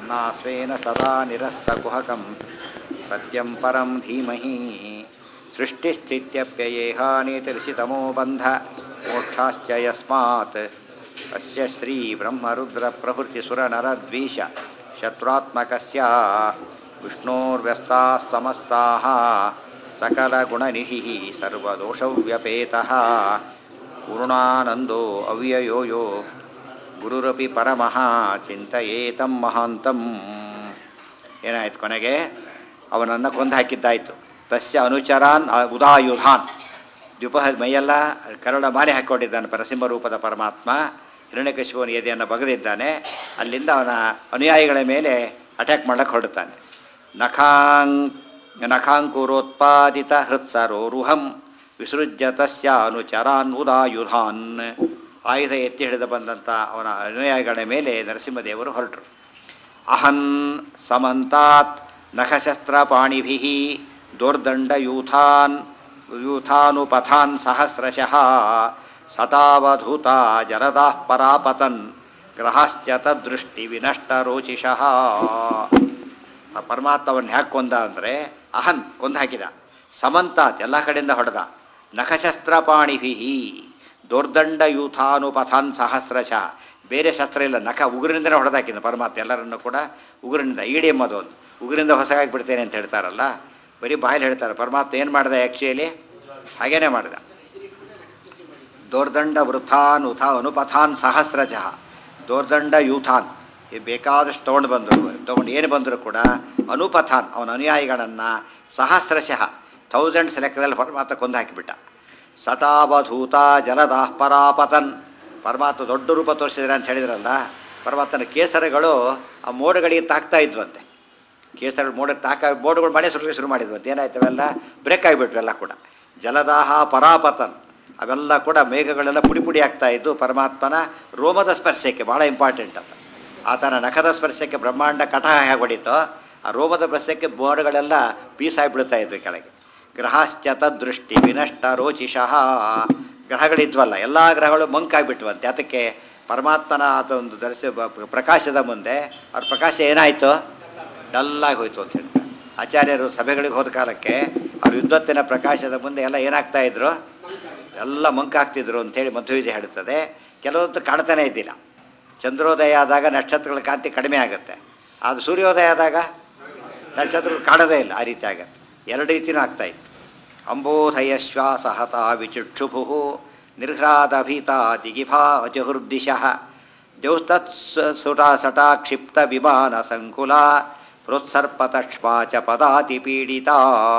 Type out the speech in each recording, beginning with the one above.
कर्णा स्वेन सदा निरस्तकुहकं सत्यं परं धीमहि सृष्टिस्थित्यप्ययेहानीतिर्षितमो बन्ध मोक्षाश्च यस्मात् अस्य श्रीब्रह्मरुद्रप्रभृतिसुरनरद्वीष शत्रुत्मकस्य विष्णोर्व्यस्ताः समस्ताः सकलगुणनिधिः सर्वदोषव्यपेतः पूर्णानन्दो अव्ययो यो ಗುರುರಪಿ ಪರಮಃ ಚಿಂತೆಯೇತಂ ಮಹಾಂತಂ ಏನಾಯ್ತು ಕೊನೆಗೆ ಅವನನ್ನು ಕೊಂದು ಹಾಕಿದ್ದಾಯಿತು ತಸ್ಯ ಅನುಚರಾನ್ ಅ- ಉದಾಯುಧಾನ್ ದ್ವಿಪಹ ಮೈಯೆಲ್ಲ ಕರಡ ಮಾಲೆ ಹಾಕ್ಕೊಂಡಿದ್ದಾನೆ ಪರಸಿಂಹ ರೂಪದ ಪರಮಾತ್ಮ ಹಿರಣ್ಯಕಶಿಪುವನ ಎದೆಯನ್ನು ಬಗೆದಿದ್ದಾನೆ ಅಲ್ಲಿಂದ ಅವನ ಅನುಯಾಯಿಗಳ ಮೇಲೆ ಅಟ್ಯಾಕ್ ಮಾಡಕ್ಕೆ ಹೊರಡ್ತಾನೆ ನಖಾಂಗ್ ನಖಾಂಕುರೋತ್ಪಾದಿತ ಹೃತ್ಸರೋರುಹಂ ವಿಸೃಜ್ಯ ತಸ್ಯ ಅನುಚರಾನ್ ಉದಾಯುಧಾನ್ ಆಯುಧ ಎತ್ತಿ ಹಿಡಿದು ಬಂದಂಥ ಅವನ ಅನುಯಾಯಿಗಳ ಮೇಲೆ ನರಸಿಂಹದೇವರು ಹೊರಟರು ಅಹನ್ ಸಮಂತಾತ್ ನಖಶಸ್ತ್ರಪಾಣಿಭಿ ದೋರ್ದಂಡಯೂಥಾನ್ ಯೂಥಾನುಪಥಾನ್ ಸಹಸ್ರಶಃ ಸತಾವಧೂತ ಜರದಾಃ ಪರಾಪತನ್ ಗ್ರಹಶ್ಚ ತದ್ದೃಷ್ಟಿ ವಿನಷ್ಟರೋಚಿಷಃ ಆ ಪರಮಾತ್ಮವನ್ನು ಹ್ಯಾಕ್ ಕೊಂದ ಅಂದರೆ ಅಹನ್ ಕೊಂದು ಹಾಕಿದ ಸಮಂತಾತ್ ಎಲ್ಲ ಕಡೆಯಿಂದ ಹೊಡೆದ ನಖಶಸ್ತ್ರಪಾಣಿಭಿ ದೋರ್ದಂಡ ಯೂಥಾನುಪಥಾನ್ ಸಹಸ್ರಶಃ ಬೇರೆ ಶಸ್ತ್ರ ಇಲ್ಲ ನಖ ಉಗುರಿನಿಂದನೇ ಹೊಡೆದಾಕಿದ ಪರಮಾತ್ಮ ಎಲ್ಲರನ್ನು ಕೂಡ ಉಗುರಿನಿಂದ ಈಡಿ ಎಂಬುದು ಒಂದು ಉಗುರಿಂದ ಹೊಸಗಾಗಿ ಬಿಡ್ತೇನೆ ಅಂತ ಹೇಳ್ತಾರಲ್ಲ ಬರೀ ಬಾಯಲ್ಲಿ ಹೇಳ್ತಾರೆ ಪರಮಾತ್ಮ ಏನು ಮಾಡಿದ ಆ್ಯಕ್ಚುಲಿ ಹಾಗೇನೇ ಮಾಡಿದ ದೋರ್ದಂಡ ವೃಥಾನ್ ಉಥ ಅನುಪಥಾನ್ ಸಹಸ್ರಜಃ ದೋರ್ದಂಡ ಯೂಥಾನ್ ಈ ಬೇಕಾದಷ್ಟು ತೊಗೊಂಡು ಬಂದರು ತೊಗೊಂಡು ಏನು ಬಂದರೂ ಕೂಡ ಅನುಪಥಾನ್ ಅವನ ಅನುಯಾಯಿಗಳನ್ನು ಸಹಸ್ರಶಃ ಥೌಸಂಡ್ಸ್ ಲೆಕ್ಕದಲ್ಲಿ ಪರಮಾತ್ಮ ಕೊಂದು ಹಾಕಿಬಿಟ್ಟ ಸಟಾವಧೂತ ಜಲದಾಃ ಪರಾಪತನ್ ಪರಮಾತ್ಮ ದೊಡ್ಡ ರೂಪ ತೋರಿಸಿದ್ರೆ ಅಂತ ಹೇಳಿದ್ರಲ್ಲ ಪರಮಾತ್ಮನ ಕೇಸರಗಳು ಆ ಮೋಡಗಳಿಗೆ ತಾಕ್ತಾ ಇದ್ವಂತೆ ಕೇಸರಗಳು ಮೋಡ ತಾಕ ಮೋಡಗಳು ಮಳೆ ಸುರುಳಿ ಶುರು ಮಾಡಿದ್ವಂತೆ ಏನಾಯ್ತು ಅವೆಲ್ಲ ಬ್ರೇಕ್ ಆಗಿಬಿಟ್ವು ಎಲ್ಲ ಕೂಡ ಜಲದಾಹ ಪರಾಪತನ್ ಅವೆಲ್ಲ ಕೂಡ ಮೇಘಗಳೆಲ್ಲ ಪುಡಿ ಪುಡಿ ಆಗ್ತಾ ಇದ್ದು ಪರಮಾತ್ಮನ ರೋಮದ ಸ್ಪರ್ಶಕ್ಕೆ ಭಾಳ ಇಂಪಾರ್ಟೆಂಟ್ ಅದು ಆತನ ನಖದ ಸ್ಪರ್ಶಕ್ಕೆ ಬ್ರಹ್ಮಾಂಡ ಕಟಹ ಹೇಗೆ ಹೊಡಿತೋ ಆ ರೋಮದ ಸ್ಪರ್ಶಕ್ಕೆ ಮೋಡಗಳೆಲ್ಲ ಪೀಸಾಗಿ ಬೀಳ್ತಾ ಇದ್ವು ಕೆಳಗೆ ಗ್ರಹಾಶ್ಚ ತದ್ದೃಷ್ಟಿ ವಿನಷ್ಟ ರೋಚಿಷಃ ಗ್ರಹಗಳಿದ್ವಲ್ಲ ಎಲ್ಲ ಗ್ರಹಗಳು ಮಂಕಾಗ್ಬಿಟ್ವಂತೆ ಅದಕ್ಕೆ ಪರಮಾತ್ಮನ ಆತ ಒಂದು ದರ್ಶ ಬ- ಪ್ರಕಾಶದ ಮುಂದೆ ಅವ್ರ ಪ್ರಕಾಶ ಏನಾಯಿತು ಡಲ್ಲಾಗಿ ಹೋಯ್ತು ಅಂತ ಹೇಳ್ತಾರೆ ಆಚಾರ್ಯರು ಸಭೆಗಳಿಗೆ ಹೋದ ಕಾಲಕ್ಕೆ ಅವ್ರ ವಿದ್ವತ್ತಿನ ಪ್ರಕಾಶದ ಮುಂದೆ ಎಲ್ಲ ಏನಾಗ್ತಾ ಇದ್ರು ಎಲ್ಲ ಮಂಕಾಗ್ತಿದ್ರು ಅಂತೇಳಿ ಮಧ್ವವಿಜಯ ಹೇಳುತ್ತದೆ ಕೆಲವೊಂದು ಕಾಣ್ತಾನೆ ಇದ್ದಿಲ್ಲ ಚಂದ್ರೋದಯ ಆದಾಗ ನಕ್ಷತ್ರಗಳ ಕಾಂತಿ ಕಡಿಮೆ ಆಗುತ್ತೆ ಅದು ಸೂರ್ಯೋದಯ ಆದಾಗ ನಕ್ಷತ್ರಗಳು ಕಾಣೋದೇ ಇಲ್ಲ ಆ ರೀತಿ ಆಗತ್ತೆ ಎರಡು ರೀತಿಯೂ ಆಗ್ತಾ ಇತ್ತು ಅಂಬೋಧಯ ಶ್ವಾಸ ಹತ ವಿಚುಕ್ಷುಭು ನಿರ್ಹ್ರಾದಭೀತ ದಿಗಿಭಾ ಅಜಹುರ್ದಿಶಃ ದೇವಸ್ತತ್ ಸುಟಾ ಸಟಾ ಕ್ಷಿಪ್ತ ವಿಮಾನ ಸಂಕುಲ ಪ್ರೋತ್ಸರ್ಪತಕ್ಷ್ಮಾ ಚ ಪದಾತಿ ಪೀಡಿತ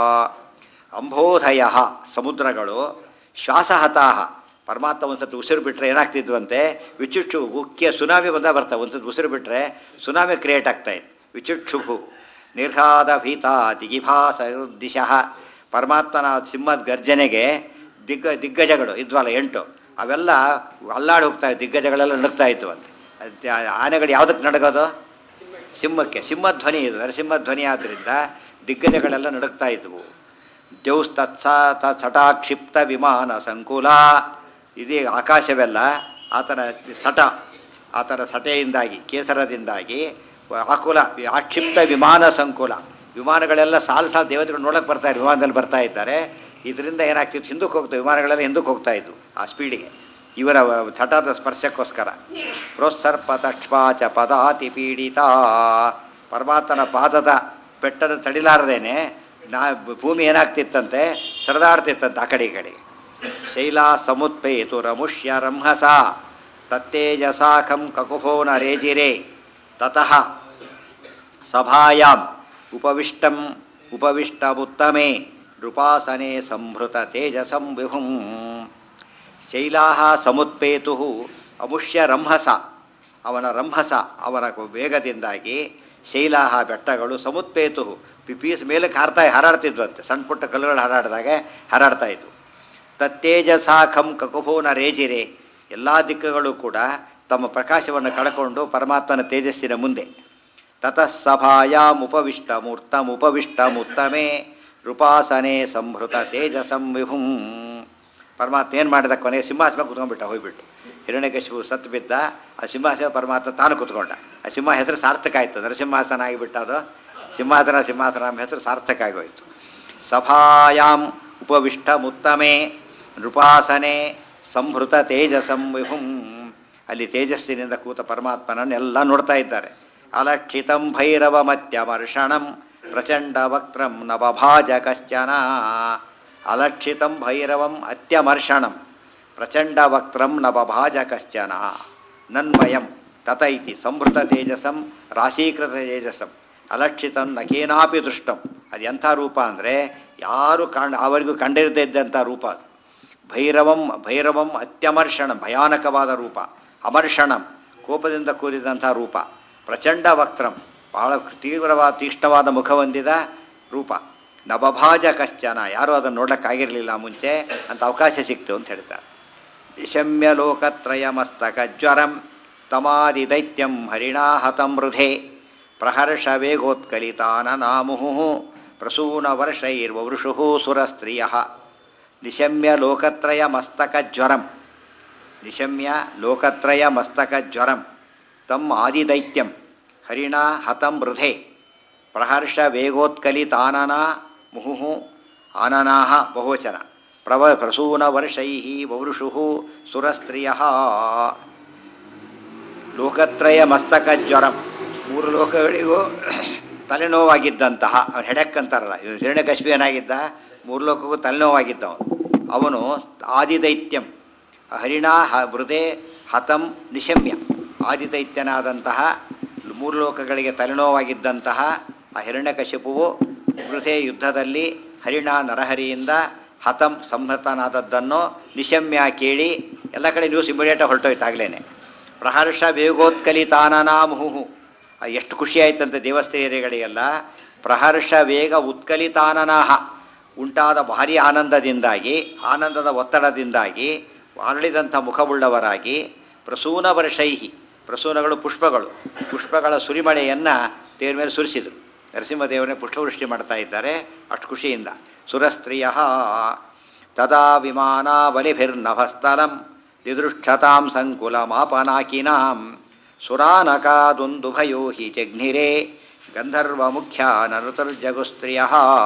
ಅಂಬೋಧಯ ಸಮುದ್ರಗಳು ಶ್ವಾಸಹತಾಹ ಪರಮಾತ್ಮ ಒಂದು ಸತಿ ಉಸಿರು ಬಿಟ್ಟರೆ ಏನಾಗ್ತಿದ್ವಂತೆ ವಿಚುಕ್ಷು ಮುಖ್ಯ ಸುನಾಮಿ ಬಂದ ಬರ್ತಾವೆ ಒಂದು ಸತಿ ಉಸಿರು ಬಿಟ್ಟರೆ ಸುನಾಮಿ ಕ್ರಿಯೇಟ್ ಆಗ್ತಾ ಇತ್ತು ವಿಚುಕ್ಷುಭು ನಿರ್ಘಾದ ಭೀತ ದಿಗಿಭಾಸ ದಿಶಃ ಪರಮಾತ್ಮನ ಸಿಂಹದ ಗರ್ಜನೆಗೆ ದಿಗ್ಗ ದಿಗ್ಗಜಗಳು ಇದ್ವಲ್ಲ ಎಂಟು ಅವೆಲ್ಲ ಅಲ್ಲಾಡಿ ಹೋಗ್ತಾ ಇದ್ವು ದಿಗ್ಗಜಗಳೆಲ್ಲ ನಡುಗ್ತಾ ಇದ್ವು ಅಂತೆ ಅದ್- ಆ ಆನೆಗಳು ಯಾವುದಕ್ಕೆ ನಡಗೋದು ಸಿಂಹಕ್ಕೆ ಸಿಂಹಧ್ವನಿ ಇದು ನರಸಿಂಹಧ್ವನಿ ಆದ್ದರಿಂದ ದಿಗ್ಗಜಗಳೆಲ್ಲ ನಡುಗ್ತಾ ಇದ್ವು ದೇವಸ್ತತ್ಸ ಸಟಾಕ್ಷಿಪ್ತ ವಿಮಾನ ಸಂಕುಲ ಇದೀಗ ಆಕಾಶವೆಲ್ಲ ಆತನ ಸಟ ಆತನ ಸಟೆಯಿಂದಾಗಿ ಕೇಸರದಿಂದಾಗಿ ಆಕುಲ ಆಕ್ಷಿಪ್ತ ವಿಮಾನ ಸಂಕುಲ ವಿಮಾನಗಳೆಲ್ಲ ಸಾಲು ಸಾಲು ದೇವತೆಗಳು ನೋಡಕ್ಕೆ ಬರ್ತಾ ಇದ್ರು ವಿಮಾನದಲ್ಲಿ ಬರ್ತಾ ಇದ್ದಾರೆ ಇದರಿಂದ ಏನಾಗ್ತಿತ್ತು ಹಿಂದಕ್ಕೆ ಹೋಗ್ತವೆ ವಿಮಾನಗಳೆಲ್ಲ ಹಿಂದಕ್ಕೆ ಹೋಗ್ತಾ ಇದ್ವು ಆ ಸ್ಪೀಡಿಗೆ ಇವರ ಥಟದ ಸ್ಪರ್ಶಕ್ಕೋಸ್ಕರ ಪ್ರೋತ್ಸರ್ಪ ತಕ್ಷ್ಮಾ ಚ ಪದಾತಿ ಪೀಡಿತ ಪರಮಾತ್ಮನ ಪಾದದ ಬೆಟ್ಟದ ತಡಿಲಾರದೇನೆ ನಾ ಭೂಮಿ ಏನಾಗ್ತಿತ್ತಂತೆ ಸರದಾಡ್ತಿತ್ತಂತೆ ಆ ಕಡೆ ಈ ಕಡೆಗೆ ಶೈಲಾ ಸಮುತ್ಪೇತು ರಮುಷ್ಯ ರಂಹಸ ತತ್ತೇಜಸಾಖಂ ಕಕುಭೋ ನ ರೇಜಿರೆ ತತಃ ಸಭಾಯಾಂ ಉಪವಿಷ್ಟಂ ಉಪವಿಷ್ಟಮುತ್ತಮೆ ನೃಪಾಸನೆ ಸಂಭೃತ ತೇಜಸಂ ವಿಭುಂ ಶೈಲಾ ಸಮುತ್ಪೇತು ಅಮುಷ್ಯ ರಂಹಸ ಅವನ ರಂಹಸ ಅವನ ವೇಗದಿಂದಾಗಿ ಶೈಲಾ ಬೆಟ್ಟಗಳು ಸಮುತ್ಪೇತು ಪಿಪೀಸ್ ಮೇಲಕ್ಕೆ ಹಾರ್ತಾ ಹಾರಾಡ್ತಿದ್ವಂತೆ ಸಣ್ಣ ಪುಟ್ಟ ಕಲ್ಲುಗಳು ಹಾರಾಡಿದಾಗೆ ಹಾರಾಡ್ತಾ ಇದ್ವು ತತ್ತೇಜಸಾಖಂ ಕಕುಭೋನ ರೇಜಿರೆ ಎಲ್ಲ ದಿಕ್ಕುಗಳು ಕೂಡ ತಮ್ಮ ಪ್ರಕಾಶವನ್ನು ಕಳ್ಕೊಂಡು ಪರಮಾತ್ಮನ ತೇಜಸ್ಸಿನ ಮುಂದೆ ತತಃ ಸಭಾಯಾಂ ಉಪವಿಷ್ಟ ಮೂರ್ತಂ ಉಪವಿಷ್ಟ ಮುತ್ತಮೆ ರೂಪಾಸನೆ ಸಂಭೃತ ತೇಜಸಂ ವಿಭುಂ ಪರಮಾತ್ಮ ಏನು ಮಾಡಿದ ಕೊನೆಗೆ ಸಿಂಹಾಸನ ಕುತ್ಕೊಂಡ್ಬಿಟ್ಟ ಹೋಗ್ಬಿಟ್ಟು ಹಿರಣ್ಯಕಶಿಪು ಸತ್ತು ಬಿದ್ದ ಆ ಸಿಂಹಾಸನ ಪರಮಾತ್ಮ ತಾನು ಕೂತ್ಕೊಂಡ ಆ ಸಿಂಹ ಹೆಸರು ಸಾರ್ಥಕ ಆಯಿತು ನರಸಿಂಹಾಸನ ಆಗಿಬಿಟ್ಟ ಅದು ಸಿಂಹಾಸನ ಸಿಂಹಾಸನ ಎಂಬ ಹೆಸರು ಸಾರ್ಥಕ ಆಗೋಯ್ತು ಸಭಾಯಾಂ ಉಪವಿಷ್ಟಮುತ್ತಮೆ ನೃಪಾಸನೆ ಸಂಹೃತ ತೇಜಸಂ ವಿಹುಂ ಅಲ್ಲಿ ತೇಜಸ್ಸಿನಿಂದ ಕೂತ ಪರಮಾತ್ಮನನ್ನೆಲ್ಲ ನೋಡ್ತಾ ಇದ್ದಾರೆ ಅಲಕ್ಷಿತಂ ಭೈರವಮತ್ಯಮರ್ಷಣಂ ಪ್ರಚಂಡ ವಕ್ತ್ರಂ ನವಭಾಜ ಕಶ್ಚನ ಅಲಕ್ಷಿತಂ ಭೈರವಂ ಅತ್ಯಮರ್ಷಣಂ ಪ್ರಚಂಡ ವಕ್ತ್ರಂ ನವಭಾಜ ಕಶ್ಚನ ನನ್ಮಯಂ ತತ ಇತಿ ಸಂಭೃತ ತೇಜಸಂ ರಾಶೀಕೃತ ತೇಜಸಂ ಅಲಕ್ಷಿತಂ ನ ಕೇನಾಪಿ ದೃಷ್ಟಂ ಅದು ಎಂಥ ರೂಪ ಅಂದರೆ ಯಾರು ಕಾಣ ಅವರಿಗೂ ಕಂಡಿರದೇ ಇದ್ದಂಥ ರೂಪ ಅದು ಭೈರವಂ ಭೈರವಂ ಅತ್ಯಮರ್ಷಣಂ ಭಯಾನಕವಾದ ರೂಪ ಅಮರ್ಷಣಂ ಕೋಪದಿಂದ ಕೂಡಿದಂಥ ರೂಪ ಪ್ರಚಂಡ ವಕ್ತ್ರಂ ಬಹಳ ತೀವ್ರವಾದ ತೀಕ್ಷ್ಣವಾದ ಮುಖ ಹೊಂದಿದ ರೂಪ ನವಭಾಜ ಕಶ್ಚನ ಯಾರೂ ಅದನ್ನು ನೋಡೋಕ್ಕಾಗಿರಲಿಲ್ಲ ಮುಂಚೆ ಅಂತ ಅವಕಾಶ ಸಿಕ್ತು ಅಂತ ಹೇಳ್ತಾರೆ ನಿಶಮ್ಯ ಲೋಕತ್ರಯ ಮಸ್ತಕ ಜ್ವರಂ ತಮಾದಿ ದೈತ್ಯಂ ಹರಿಣಾಹತಂ ಹೃಧೆ ಪ್ರಹರ್ಷ ವೇಗೋತ್ಕಲಿತಾನನಾಮುಹು ಪ್ರಸೂನ ವರ್ಷೈರ್ವವೃಷು ಸುರಸ್ತ್ರಿಯ ನಿಶಮ್ಯ ಲೋಕತ್ರಯ ಮಸ್ತಕ ಜ್ವರಂ ನಿಶಮ್ಯ ಲೋಕತ್ರಯ ಮಸ್ತಕ ಜ್ವರಂ ತಮ್ ಆದಿದೈತ್ಯಂ ಹರಿಣಾ ಹತಂ ಹೃಧೆ ಪ್ರಹರ್ಷ ವೇಗೋತ್ಕಲಿತಾನನ ಮುಹುಃ ಆನನಾಹ ಬಹುವಚನ ಪ್ರವ ಪ್ರಸೂನ ವರ್ಷೈ ವವೃಷು ಸುರಸ್ತ್ರಿಯ ಲೋಕತ್ರಯ ಮಸ್ತಕ ಜ್ವರಂ ಮೂರು ಲೋಕಗಳಿಗೂ ತಲೆನೋವಾಗಿದ್ದಂತಹ ಅವನು ಹೆಡಕ್ ಅಂತಾರಲ್ಲ ಇವನು ಹಿರಣ್ಯಕಶ್ಮಿ ಏನಾಗಿದ್ದ ಮೂರು ಲೋಕಕ್ಕೂ ತಲೆನೋವಾಗಿದ್ದ ಅವನು ಅವನು ಆದಿದೈತ್ಯಂ ಹರಿಣಾ ಹ ಮೃದೆ ಹತಂ ನಿಶಮ್ಯ ಆದಿದೈತ್ಯನಾದಂತಹ ಮೂರು ಲೋಕಗಳಿಗೆ ತಲೆನೋವಾಗಿದ್ದಂತಹ ಆ ಹಿರಣ್ಯಕಶಿಪುವು ಮೃದೆ ಯುದ್ಧದಲ್ಲಿ ಹರಿಣ ನರಹರಿಯಿಂದ ಹತಂ ಸಂಹತನಾದದ್ದನ್ನು ನಿಶಮ್ಯ ಕೇಳಿ ಎಲ್ಲ ಕಡೆ ನ್ಯೂಸ್ ಇಮಿಡಿಯೇಟಾಗಿ ಹೊರಟೋಯ್ತು ಆಗ್ಲೇನೆ ಪ್ರಹರ್ಷ ವೇಗೋತ್ಕಲಿತಾನನಾ ಮುಹುಹು ಆ ಎಷ್ಟು ಖುಷಿ ಆಯ್ತಂತೆ ದೇವಸ್ಥೇರಿಗಳಿಗೆಲ್ಲ ಪ್ರಹರ್ಷ ವೇಗ ಉತ್ಕಲಿತಾನನಾಹ ಉಂಟಾದ ಭಾರಿ ಆನಂದದಿಂದಾಗಿ ಆನಂದದ ಒತ್ತಡದಿಂದಾಗಿ ಅರಳಿದಂಥ ಮುಖವುಳ್ಳವರಾಗಿ ಪ್ರಸೂನ ವರ್ಷೈಹಿ ಪ್ರಸೂನಗಳು ಪುಷ್ಪಗಳು ಪುಷ್ಪಗಳ ಸುರಿಮಳೆಯನ್ನು ದೇವ್ರ ಮೇಲೆ ಸುರಿಸಿದರು ನರಸಿಂಹದೇವರೇ ಪುಷ್ಪವೃಷ್ಟಿ ಮಾಡ್ತಾ ಇದ್ದಾರೆ ಅಷ್ಟು ಖುಷಿಯಿಂದ ಸುರಸ್ತ್ರೀಯ ತದಾ ವಿಮಾನ ಬಲಿಭಿರ್ನಭಸ್ಥಲಂ ದಿದೃಕ್ಷತಾಂ ಸಂಕುಲಮಾಪನಾಕಿನಾಂ ಸುರಾನಕಾದುಂದುಭಯೋ ಹಿ ಜಘ್ನಿರೆ ಗಂಧರ್ವ ಮುಖ್ಯ ನರುತರ್ಜಗುಸ್ತ್ರಿಯ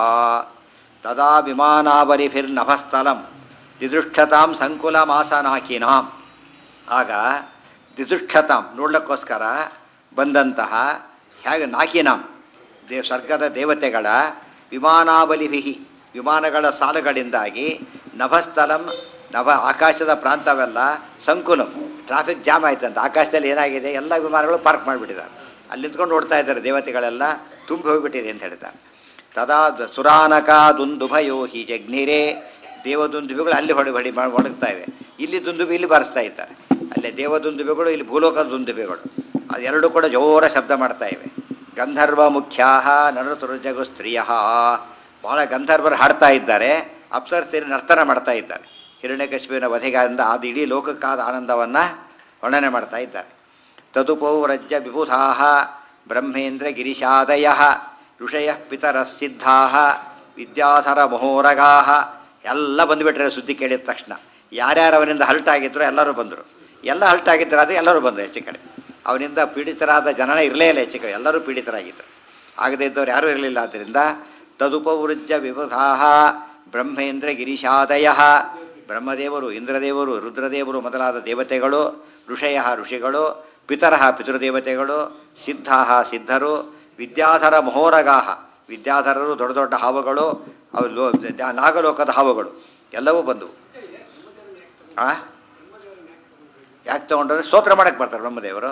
ತದಾ ವಿಮಾನಾಬಲಿಭಿರ್ನಭಸ್ಥಲಂ ದಿದೃಕ್ಷತಾಂ ಸಂಕುಲಮಾಸನಾಕಿನಾಂ ಆಗ ದಿದೃಕ್ಷತಾಂ ನೋಡ್ಲಿಕ್ಕೋಸ್ಕರ ಬಂದಂತಹ ಹೇಗೆ ನಾಕಿನಾಂ ದೇವ್ ಸ್ವರ್ಗದ ದೇವತೆಗಳ ವಿಮಾನಾಬಲಿಭಿ ವಿಮಾನಗಳ ಸಾಲುಗಳಿಂದಾಗಿ ನಭಸ್ಥಲಂ ನಭ ಆಕಾಶದ ಪ್ರಾಂತವೆಲ್ಲ ಸಂಕುಲಂ ಟ್ರಾಫಿಕ್ ಜಾಮ್ ಆಯ್ತಂತ ಆಕಾಶದಲ್ಲಿ ಏನಾಗಿದೆ ಎಲ್ಲ ವಿಮಾನಗಳು ಪಾರ್ಕ್ ಮಾಡಿಬಿಟ್ಟಿದ್ದಾರೆ ಅಲ್ಲಿ ನಿಂತ್ಕೊಂಡು ನೋಡ್ತಾ ಇದ್ದಾರೆ ದೇವತೆಗಳೆಲ್ಲ ತುಂಬಿ ಹೋಗಿಬಿಟ್ಟಿದೆ ಅಂತ ಹೇಳ್ತಾರೆ ತದಾ ಸುರಾನಕ ದುಂದುಭಯೋ ಹಿ ಜಗ್ನಿರೇ ದೇವದುಂದುಬಿಗಳು ಅಲ್ಲಿ ಹೊಡಿ ಹೊಡಿ ಮಾಡಿ ಒಣಗ್ತಾ ಇವೆ ಇಲ್ಲಿ ದುಂದುಬಿ ಇಲ್ಲಿ ಬಾರಿಸ್ತಾ ಇದ್ದಾರೆ ಅಲ್ಲಿ ದೇವದುಂದುಬಿಗಳು ಇಲ್ಲಿ ಭೂಲೋಕದ ದುಂದುಬಿಗಳು ಅದೆರಡು ಕೂಡ ಜೋರ ಶಬ್ದ ಮಾಡ್ತಾ ಇವೆ ಗಂಧರ್ವ ಮುಖ್ಯಾ ನರತುರುಜಗು ಸ್ತ್ರೀಯ ಬಹಳ ಗಂಧರ್ವರು ಹಾಡ್ತಾ ಇದ್ದಾರೆ ಅಪ್ಸರಸ್ತ್ರೀಯರು ನರ್ತನ ಮಾಡ್ತಾ ಇದ್ದಾರೆ ಹಿರಣ್ಯಕಶ್ಮಿನ ವಧೆಗಾರಿಂದ ಅದು ಇಡೀ ಲೋಕಕ್ಕಾದ ಆನಂದವನ್ನು ವರ್ಣನೆ ಮಾಡ್ತಾ ಇದ್ದಾರೆ ತದುಪೌರಜ್ಯ ವಿಬುಧಾ ಬ್ರಹ್ಮೇಂದ್ರ ಗಿರಿಶಾದಯ ಋಷಯ ಪಿತರ ಸಿದ್ಧಾ ವಿದ್ಯಾಧರ ಮಹೋರಗಾ ಎಲ್ಲ ಬಂದುಬಿಟ್ರೆ ಸುದ್ದಿ ಕೇಳಿದ ತಕ್ಷಣ ಯಾರ್ಯಾರು ಅವನಿಂದ ಹಲ್ಟ್ ಆಗಿದ್ರು ಎಲ್ಲರೂ ಬಂದರು ಎಲ್ಲ ಹಲ್ಟ್ ಆಗಿದ್ರು ಅದು ಎಲ್ಲರೂ ಬಂದರು ಹೆಚ್ಚು ಕಡೆ ಅವನಿಂದ ಪೀಡಿತರಾದ ಜನನ ಇರಲೇ ಇಲ್ಲ ಹೆಚ್ಚು ಕಡೆ ಎಲ್ಲರೂ ಪೀಡಿತರಾಗಿದ್ದರು ಆಗದೇ ಇದ್ದವ್ರು ಯಾರೂ ಇರಲಿಲ್ಲ ಆದ್ದರಿಂದ ತದುಪವೃಜ್ಯ ವಿಬುಧಾ ಬ್ರಹ್ಮೇಂದ್ರ ಗಿರಿಶಾದಯ ಬ್ರಹ್ಮದೇವರು ಇಂದ್ರದೇವರು ರುದ್ರದೇವರು ಮೊದಲಾದ ದೇವತೆಗಳು ಋಷಯ ಋಷಿಗಳು ಪಿತರ ಪಿತೃದೇವತೆಗಳು ಸಿದ್ಧಾ ಸಿದ್ಧರು ವಿದ್ಯಾಧರ ಮಹೋರಗಾಹ ವಿದ್ಯಾಧರರು ದೊಡ್ಡ ದೊಡ್ಡ ಹಾವುಗಳು ಅವು ಲೋ ದ- ನಾಗಲೋಕದ ಹಾವುಗಳು ಎಲ್ಲವೂ ಬಂದವು ಆ ಯಾಕೆ ತೊಗೊಂಡ್ರೆ ಸ್ತೋತ್ರ ಮಾಡಕ್ಕೆ ಬರ್ತಾರೆ ಬ್ರಹ್ಮದೇವರು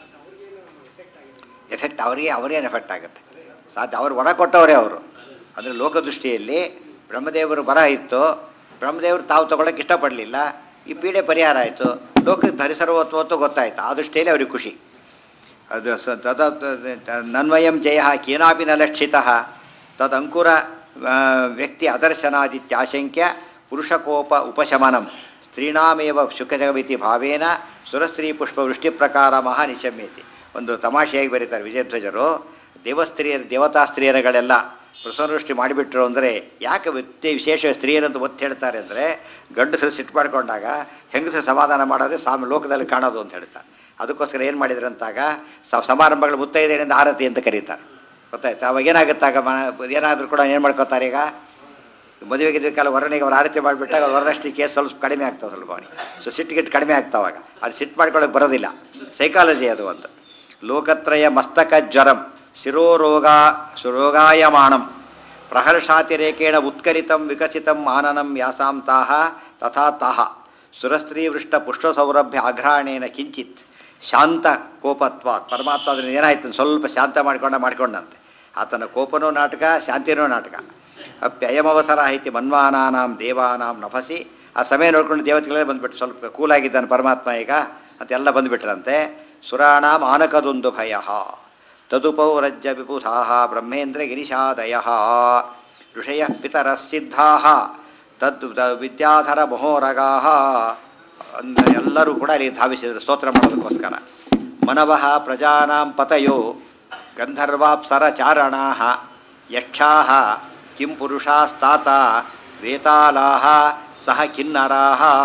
ಎಫೆಕ್ಟ್ ಅವರಿಗೆ ಅವರೇನು ಎಫೆಕ್ಟ್ ಆಗುತ್ತೆ ಸಾಧ್ಯ ಅವ್ರು ವರ ಕೊಟ್ಟವರೇ ಅವರು ಅಂದರೆ ಲೋಕದೃಷ್ಟಿಯಲ್ಲಿ ಬ್ರಹ್ಮದೇವರು ಬರ ಇತ್ತು ಬ್ರಹ್ಮದೇವರು ತಾವು ತಗೊಳಕ್ಕೆ ಇಷ್ಟಪಡಲಿಲ್ಲ ಈ ಪೀಡೆ ಪರಿಹಾರ ಆಯಿತು ಲೋಕಕ್ಕೆ ಧರಿಸರ್ವತ್ವತ್ತು ಗೊತ್ತಾಯ್ತು ಆ ದೃಷ್ಟಿಯಲ್ಲಿ ಅವ್ರಿಗೆ ಖುಷಿ ಅದು ಸ ತದ ನನ್ವಯಂ ಜಯ ಕೇನಾಪಿ ನ ಲಕ್ಷಿತ ತದಂಕುರ ಆ, ವ್ಯಕ್ತಿ ಅದರ್ಶನಾದಿತ್ಯಾಶಂಕ್ಯ ಪುರುಷಕೋಪ ಉಪಶಮನಂ ಸ್ತ್ರೀಣಾಮೇವ ಶುಕಜಗವಿತಿ ಭಾವೇನ ಸುರಸ್ತ್ರೀ ಪುಷ್ಪವೃಷ್ಟಿ ಪ್ರಕಾರ ಮಹಾ ನಿಶಮ್ಯತಿ ಒಂದು ತಮಾಷೆಯಾಗಿ ಬರೀತಾರೆ ವಿಜಯಧ್ವಜರು ದೇವಸ್ತ್ರೀಯರು ದೇವತಾ ಸ್ತ್ರೀಯರುಗಳೆಲ್ಲ ಪ್ರಸವದೃಷ್ಟಿ ಮಾಡಿಬಿಟ್ರು ಅಂದರೆ ಯಾಕೆ ವ್ಯಕ್ತಿ ವಿಶೇಷ ಸ್ತ್ರೀಯರಂತ ಒತ್ತು ಹೇಳ್ತಾರೆ ಅಂದರೆ ಗಂಡಸರು ಸಿಟ್ಟು ಮಾಡ್ಕೊಂಡಾಗ ಹೆಂಗಸರು ಸಮಾಧಾನ ಮಾಡೋದೇ ಸಾಮ ಲೋಕದಲ್ಲಿ ಕಾಣೋದು ಅಂತ ಹೇಳ್ತಾರೆ ಅದಕ್ಕೋಸ್ಕರ ಏನು ಮಾಡಿದ್ರು ಅಂತಾಗ ಸ ಸಮಾರಂಭಗಳು ಮುತ್ತೈದೆಯಿಂದ ಆರತಿ ಅಂತ ಕರೀತಾರೆ ಗೊತ್ತಾಯ್ತು ಅವಾಗ ಏನಾಗುತ್ತಾಗ ಮ ಏನಾದರೂ ಕೂಡ ಏನು ಮಾಡ್ಕೋತಾರೆ ಈಗ ಮದುವೆಗೆ ಗಿದುವೆ ಕಾಲ ವರಣಿಗೆ ಅವ್ರು ಆರತಿ ಮಾಡಿಬಿಟ್ಟಾಗ ವರದಷ್ಟಿ ಕೇಸ್ ಸ್ವಲ್ಪ ಕಡಿಮೆ ಆಗ್ತಾವೆ ಸ್ವಲ್ಪ ಅವನಿಗೆ ಸೊ ಸಿಟ್ಟಿಗಿಟ್ಟು ಕಡಿಮೆ ಆಗ್ತಾವಾಗ ಅದು ಸಿಟ್ಟು ಮಾಡ್ಕೊಳ್ಳೋಕೆ ಬರೋದಿಲ್ಲ ಸೈಕಾಲಜಿ ಅದು ಒಂದು ಲೋಕತ್ರಯ ಮಸ್ತಕ ಜ್ವರಂ ಶಿರೋರೋಗ ಸುರೋಗಾಯಮಾಣಂ ಪ್ರಹರ್ಷಾತಿರೇಕೇಣ ಉತ್ಕರಿತಂ ವಿಕಸಿತಂ ಆನನಂ ಯಾಸಾಂ ತಾಹ ತಥಾ ತಾಹ ಸುರಸ್ತ್ರೀವೃಷ್ಟ ಪುಷ್ಪಸೌರಭ್ಯ ಅಘ್ರಾಣೇನ ಕಿಂಚಿತ್ ಶಾಂತ ಕೋಪತ್ವ ಪರಮಾತ್ಮ ಅದನ್ನು ಏನಾಯ್ತು ಸ್ವಲ್ಪ ಶಾಂತ ಮಾಡ್ಕೊಂಡ ಮಾಡ್ಕೊಂಡಂತೆ ಆತನ ಕೋಪನೂ ನಾಟಕ ಶಾಂತಿನೂ ನಾಟಕ ಅಪ್ಯಯಮವಸರ ಐತಿ ಮನ್ವಾನಾಂ ದೇವಾನಾಂ ನಭಸಿ ಆ ಸಮಯ ನೋಡ್ಕೊಂಡು ದೇವತೆಗಳೇ ಬಂದ್ಬಿಟ್ಟು ಸ್ವಲ್ಪ ಕೂಲಾಗಿದ್ದಾನೆ ಪರಮಾತ್ಮ ಈಗ ಅಂತೆಲ್ಲ ಬಂದುಬಿಟ್ರಂತೆ ಸುರಾಣಾಂ ಆನಕದೊಂದು ಭಯ ತದುಪೌ ರಜ್ಜ ವಿಪುಧಾ ಬ್ರಹ್ಮೇಂದ್ರ ಗಿರಿಶಾದಯ ಋಷಯ ಪಿತರ ಸಿದ್ಧಾ ತದ್ ವಿದ್ಯಾಧರ ಮಹೋರಗಾ ಅಂದ್ರೆ ಎಲ್ಲರೂ ಕೂಡ ಇಲ್ಲಿ ಧಾವಿಸಿದರು ಸ್ತೋತ್ರ ಮಾಡೋದಕ್ಕೋಸ್ಕರ ಮನವಃ ಪ್ರಜಾನಾಂ ಪತಯೋ ಗಂಧರ್ವಾಪ್ಸರಚಾರಣಾ ಯಕ್ಷಾ ಕಿಂ ಪುರುಷಾಸ್ತಾತ ವೇತಾಲಾ ಸಹ ಕಿನ್ನರಾ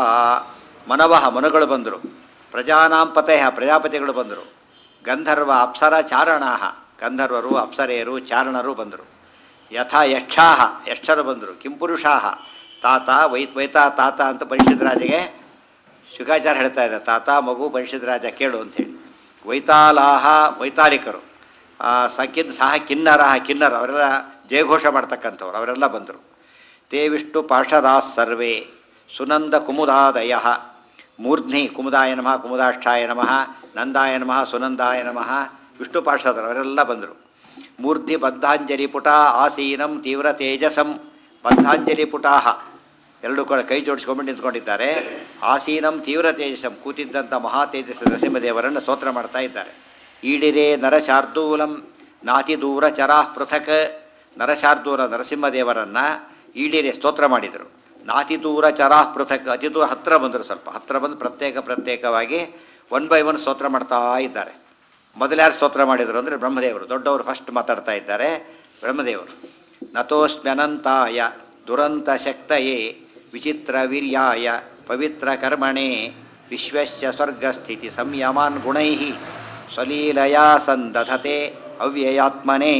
ಮನವಃ ಮನುಗಳು ಬಂದರು ಪ್ರಜಾನಾಂ ಪತಯ ಪ್ರಜಾಪತಿಗಳು ಬಂದರು ಗಂಧರ್ವ ಅಪ್ಸರ ಚಾರಣಾ ಗಂಧರ್ವರು ಅಪ್ಸರೆಯರು ಚಾರಣರು ಬಂದರು ಯಥಾ ಯಕ್ಷಾ ಯಕ್ಷರು ಬಂದರು ಕಿಂಪುರುಷಾ ತಾತ ವೈ ವೈತಾ ತಾತ ಅಂತ ಪರಿಷತ್ ರಾಜಗೆ ಶುಕಾಚಾರ ಹೇಳ್ತಾ ಇದ್ದಾರೆ ತಾತ ಮಗು ಪರಿಷತ್ ರಾಜ ಕೇಳು ಅಂಥೇಳಿ ವೈತಾಲಾಹ ವೈತಾಲಿಕರು ಸಕಿನ್ ಸಹ ಕಿನ್ನರ ಕಿನ್ನರ ಅವರೆಲ್ಲ ಜಯಘೋಷ ಮಾಡ್ತಕ್ಕಂಥವ್ರು ಅವರೆಲ್ಲ ಬಂದರು ತೇ ವಿಷ್ಣು ಪಾರ್ಷದಾಸ್ ಸರ್ವೇ ಸುನಂದ ಕುಮುದಾದಯ ಮೂರ್ಧ್ನಿ ಕುಮುದಾಯ ನಮಃ ಕುಮುದಾಕ್ಷಾಯ ನಮಃ ನಂದಾಯ ನಮಃ ಸುನಂದಾಯ ನಮಃ ವಿಷ್ಣು ಪಾರ್ಷದರು ಅವರೆಲ್ಲ ಬಂದರು ಮೂರ್ಧಿ ಬದ್ಧಾಂಜಲಿ ಪುಟ ಆಸೀನಂ ತೀವ್ರ ತೇಜಸಂ ಬದ್ಧಾಂಜಲಿ ಪುಟಾಹ ಎರಡು ಕೂಡ ಕೈ ಜೋಡಿಸ್ಕೊಂಡು ನಿಂತ್ಕೊಂಡಿದ್ದಾರೆ ಆಸೀನಂ ತೀವ್ರ ತೇಜಸಂ ಕೂತಿದ್ದಂಥ ಮಹಾ ತೇಜಸ್ ನರಸಿಂಹದೇವರನ್ನು ಸ್ತೋತ್ರ ಮಾಡ್ತಾ ಇದ್ದಾರೆ ಈಡಿರೆ ನರಶಾರ್ದೂಲಂ ನಾತಿ ದೂರ ಚರಾಃ ಪೃಥಕ್ ನರಶಾರ್ದೂಲ ನರಸಿಂಹದೇವರನ್ನು ಈಡಿರೆ ಸ್ತೋತ್ರ ಮಾಡಿದರು ನಾತಿ ದೂರ ಚರಾಃ ಪೃಥಕ್ ಅತಿ ದೂರ ಹತ್ತಿರ ಬಂದರು ಸ್ವಲ್ಪ ಹತ್ತಿರ ಬಂದು ಪ್ರತ್ಯೇಕ ಪ್ರತ್ಯೇಕವಾಗಿ ಒನ್ ಬೈ ಒನ್ ಸ್ತೋತ್ರ ಮಾಡ್ತಾ ಇದ್ದಾರೆ ಮೊದಲು ಯಾರು ಸ್ತೋತ್ರ ಮಾಡಿದರು ಅಂದರೆ ಬ್ರಹ್ಮದೇವರು ದೊಡ್ಡವರು ಫಸ್ಟ್ ಮಾತಾಡ್ತಾ ಇದ್ದಾರೆ ಬ್ರಹ್ಮದೇವರು ನತೋಸ್ಮ್ಯನಂತಾಯ ದುರಂತ ಶಕ್ತಯೇ ವಿಚಿತ್ರ ವೀರ್ಯಾಯ ಪವಿತ್ರ ಕರ್ಮಣೆ ವಿಶ್ವಸ್ಯ ಸ್ವರ್ಗಸ್ಥಿತಿ ಸಂಯಮಾನ್ ಗುಣೈ ಸ್ವಲೀಲಯಾ ಸಂದಧತೆ ಅವ್ಯಯಾತ್ಮನೇ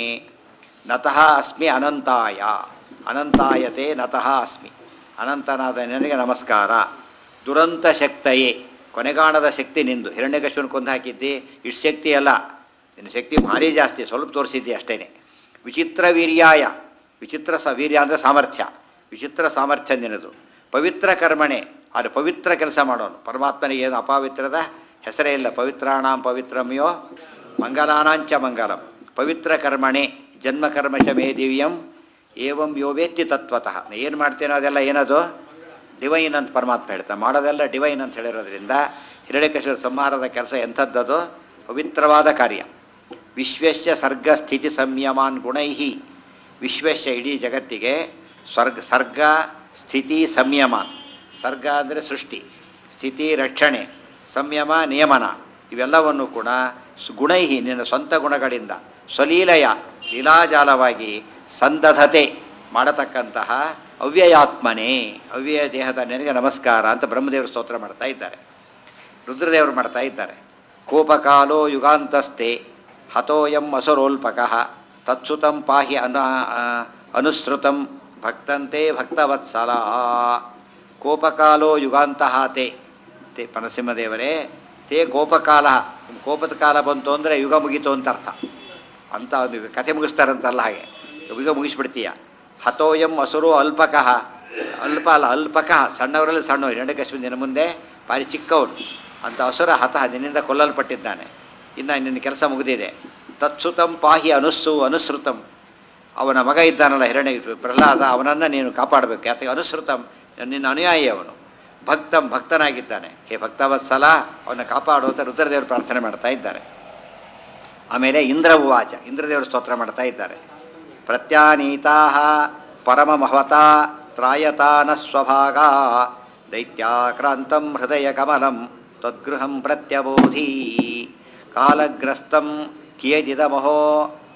ನತಃ ಅಸ್ಮಿ ಅನಂತಾಯ ಅನಂತಾಯತೆ ನತಃ ಅಸ್ಮಿ ಅನಂತನಾದ ನನಗೆ ನಮಸ್ಕಾರ ದುರಂತ ಶಕ್ತಯೇ ಕೊನೆಗಾಣದ ಶಕ್ತಿ ನಿಂದು ಹಿರಣ್ಯಕಶ್ಯಪನ ಕೊಂದು ಹಾಕಿದ್ದಿ ಇಷ್ಟು ಶಕ್ತಿ ಅಲ್ಲ ನಿನ್ನ ಶಕ್ತಿ ಭಾರಿ ಜಾಸ್ತಿ ಸ್ವಲ್ಪ ತೋರಿಸಿದ್ದಿ ಅಷ್ಟೇ ವಿಚಿತ್ರ ವೀರ್ಯಾಯ ವಿಚಿತ್ರ ಸ ವೀರ್ಯ ಅಂದರೆ ಸಾಮರ್ಥ್ಯ ವಿಚಿತ್ರ ಸಾಮರ್ಥ್ಯ ನಿನ್ನದು ಪವಿತ್ರ ಕರ್ಮಣೆ ಅದು ಪವಿತ್ರ ಕೆಲಸ ಮಾಡೋನು ಪರಮಾತ್ಮನಿಗೆ ಏನು ಅಪವಿತ್ರದ ಹೆಸರೇ ಇಲ್ಲ ಪವಿತ್ರಾಣಾಂ ಪವಿತ್ರಮ್ಯೋ ಮಂಗಲಾನಾಂಚ ಮಂಗಲಂ ಪವಿತ್ರ ಕರ್ಮಣೆ ಜನ್ಮಕರ್ಮಚ ಮೇ ದಿವ್ಯಂ ಏವಂ ಯೋವೇತ್ತಿ ತತ್ವತಃ ಏನು ಮಾಡ್ತೇನೋ ಅದೆಲ್ಲ ಏನದು ಡಿವೈನ್ ಅಂತ ಪರಮಾತ್ಮ ಹೇಳ್ತಾನೆ ಮಾಡೋದೆಲ್ಲ ಡಿವೈನ್ ಅಂತ ಹೇಳಿರೋದ್ರಿಂದ ಹಿರಣ್ಯಕೇಶ್ವರ ಸಂಹಾರದ ಕೆಲಸ ಎಂಥದ್ದದು ಪವಿತ್ರವಾದ ಕಾರ್ಯ ವಿಶ್ವಸ್ಯ ಸರ್ಗ ಸ್ಥಿತಿ ಸಂಯಮಾನ್ ಗುಣೈ ವಿಶ್ವಸ್ಯ ಇಡೀ ಜಗತ್ತಿಗೆ ಸ್ವರ್ಗ ಸರ್ಗ ಸ್ಥಿತಿ ಸಂಯಮಾನ್ ಸರ್ಗ ಅಂದರೆ ಸೃಷ್ಟಿ ಸ್ಥಿತಿ ರಕ್ಷಣೆ ಸಂಯಮ ನಿಯಮನ ಇವೆಲ್ಲವನ್ನು ಕೂಡ ಸು- ಗುಣೈ ನಿನ್ನ ಸ್ವಂತ ಗುಣಗಳಿಂದ ಸ್ವಲೀಲಯ ಲೀಲಾಜಾಲವಾಗಿ ಸಂದಧತೆ ಮಾಡತಕ್ಕಂತಹ ಅವ್ಯಯಾತ್ಮನೇ ಅವ್ಯಯ ದೇಹದ ನನಗೆ ನಮಸ್ಕಾರ ಅಂತ ಬ್ರಹ್ಮದೇವರು ಸ್ತೋತ್ರ ಮಾಡ್ತಾ ಇದ್ದಾರೆ ರುದ್ರದೇವರು ಮಾಡ್ತಾ ಇದ್ದಾರೆ ಕೋಪಕಾಲೋ ಯುಗಾಂತಸ್ತೆ ಹತೋಯಂ ಅಸುರೋಲ್ಪಕಃ ತತ್ಸುತಂ ಪಾಹಿ ಅನ ಆ, ಅನುಸೃತಂ ಭಕ್ತಂತೆ ಭಕ್ತವತ್ಸಲ ಕೋಪಕಾಲೋ ಯುಗಾಂತಹ ತೇ ತೇ ಪರಸಿಂಹದೇವರೇ ತೇ ಕೋಪಕಾಲ ಕೋಪದ ಕಾಲ ಬಂತು ಅಂದರೆ ಯುಗ ಮುಗೀತು ಅಂತ ಅರ್ಥ ಅಂತ ಒಂದು ಕಥೆ ಮುಗಿಸ್ತಾರಂತಲ್ಲ ಹಾಗೆ ಯುಗ ಮುಗಿಸ್ಬಿಡ್ತೀಯ ಹತೋಯಂ ಅಸುರೋ ಅಲ್ಪಕಃ ಅಲ್ಪ ಅಲ್ಲ ಅಲ್ಪಕಃ ಸಣ್ಣವರಲ್ಲಿ ಸಣ್ಣವರು ಎರಡಕಶ್ಮಿನ ದಿನ ಮುಂದೆ ಭಾರಿ ಚಿಕ್ಕವನು ಅಂತ ಅಸುರ ಹತಃ ನಿನ್ನಿಂದ ಕೊಲ್ಲಲ್ಪಟ್ಟಿದ್ದಾನೆ ಇನ್ನು ನಿನ್ನ ಕೆಲಸ ಮುಗಿದಿದೆ ತತ್ಸುತಂ ಪಾಹಿ ಅನುಸ್ಸು ಅನುಸೃತಂ ಅವನ ಮಗ ಇದ್ದಾನಲ್ಲ ಹಿರಣ್ಯ ಪ್ರಹ್ಲಾದ ಅವನನ್ನು ನೀನು ಕಾಪಾಡಬೇಕು ಯಾಕೆ ಅನುಸೃತಂ ನಿನ್ನ ಅನುಯಾಯಿ ಅವನು ಭಕ್ತಂ ಭಕ್ತನಾಗಿದ್ದಾನೆ ಹೇ ಭಕ್ತವತ್ಸಲ ಅವನ ಕಾಪಾಡು ಅಂತ ರುದ್ರದೇವರು ಪ್ರಾರ್ಥನೆ ಮಾಡ್ತಾ ಇದ್ದಾರೆ ಆಮೇಲೆ ಇಂದ್ರ ಉವಾಚ ಇಂದ್ರದೇವರು ಸ್ತೋತ್ರ ಮಾಡ್ತಾ ಇದ್ದಾರೆ ಪ್ರತ್ಯಾನೀತಾ ಪರಮ ಮಹವತಾ ತ್ರಾಯತಾನ ಸ್ವಭಾಗ ದೈತ್ಯಾಕ್ರಾಂತಂ ಹೃದಯ ಕಮಲಂ ತದ್ಗೃಹಂ ಪ್ರತ್ಯಬೋಧಿ ಕಾಲಗ್ರಸ್ತಂ ಕಿಯದಿದಮಹೋ